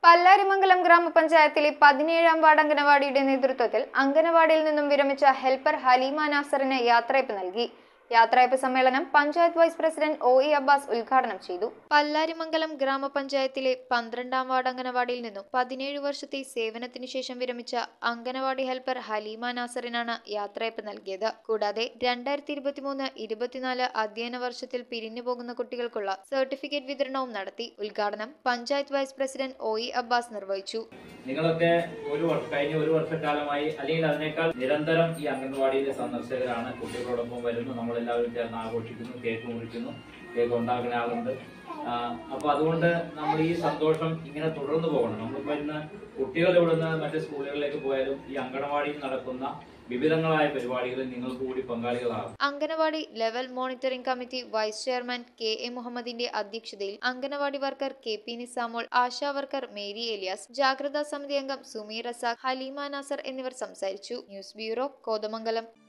പല്ലാരിമംഗലം ഗ്രാമപഞ്ചായത്തിലെ പതിനേഴാം വാർഡ് അംഗനവാടിയുടെ നേതൃത്വത്തിൽ അംഗനവാടിയിൽ നിന്നും വിരമിച്ച ഹെൽപ്പർ ഹലീമ നാസറിന് യാത്രയപ്പ് നൽകി യാത്രയപ്പ് സമ്മേളനം panchayat vice president O E Abbas ഉദ്ഘാടനം ചെയ്തു പല്ലാരിമംഗലം ഗ്രാമപഞ്ചായത്തിലെ പന്ത്രണ്ടാം വാർഡ് അംഗനവാടിയിൽ നിന്നും പതിനേഴ് വർഷത്തെ സേവനത്തിനു ശേഷം വിരമിച്ച അംഗനവാടി ഹെൽപ്പർ ഹലീമ നാസറിനാണ് യാത്രയപ്പ് നൽകിയത് കൂടാതെ രണ്ടായിരത്തി ഇരുപത്തിമൂന്ന് ഇരുപത്തിനാല് അധ്യയന വർഷത്തിൽ പിരിഞ്ഞു പോകുന്ന കുട്ടികൾക്കുള്ള സർട്ടിഫിക്കറ്റ് വിതരണവും നടത്തി ഉദ്ഘാടനം panchayat vice president O E Abbas നിർവഹിച്ചു നിങ്ങളൊക്കെ ഒരു വർഷം കഴിഞ്ഞ ഒരു വർഷക്കാലമായി അല്ലെങ്കിൽ അതിനേക്കാൾ നിരന്തരം ഈ അംഗൻവാടിയിലെ സന്ദർശകരാണ് കുട്ടികളോടൊപ്പം വരുന്നു നമ്മളെല്ലാവരും ചേർന്ന് ആഘോഷിക്കുന്നു കേക്ക് മുറിക്കുന്നു കേക്ക് ഉണ്ടാക്കുന്ന ആളുണ്ട് ആ, അപ്പൊ അതുകൊണ്ട് നമ്മൾ ഈ സന്തോഷം ഇങ്ങനെ തുടർന്നു പോകണം നമ്മളിപ്പോ ഇന്ന് കുട്ടികൾ ഇവിടുന്ന് മറ്റ് സ്കൂളുകളിലേക്ക് പോയാലും ഈ അംഗൻവാടിയിൽ നടക്കുന്ന വിവിധങ്ങളായ പരിപാടികളിൽ നിങ്ങൾക്ക് കൂടി പങ്കാളികളാകും anganwadi level monitoring committee vice chairman K A മുഹമ്മദിന്റെ അധ്യക്ഷതയിൽ anganwadi worker K P Nisamol ASHA worker Mary Elias ജാഗ്രതാ സമിതി അംഗം സുമി റസാഖ് ഹലീമ നാസർ എന്നിവർ സംസാരിച്ചു ന്യൂസ് ബ്യൂറോ കോതമംഗലം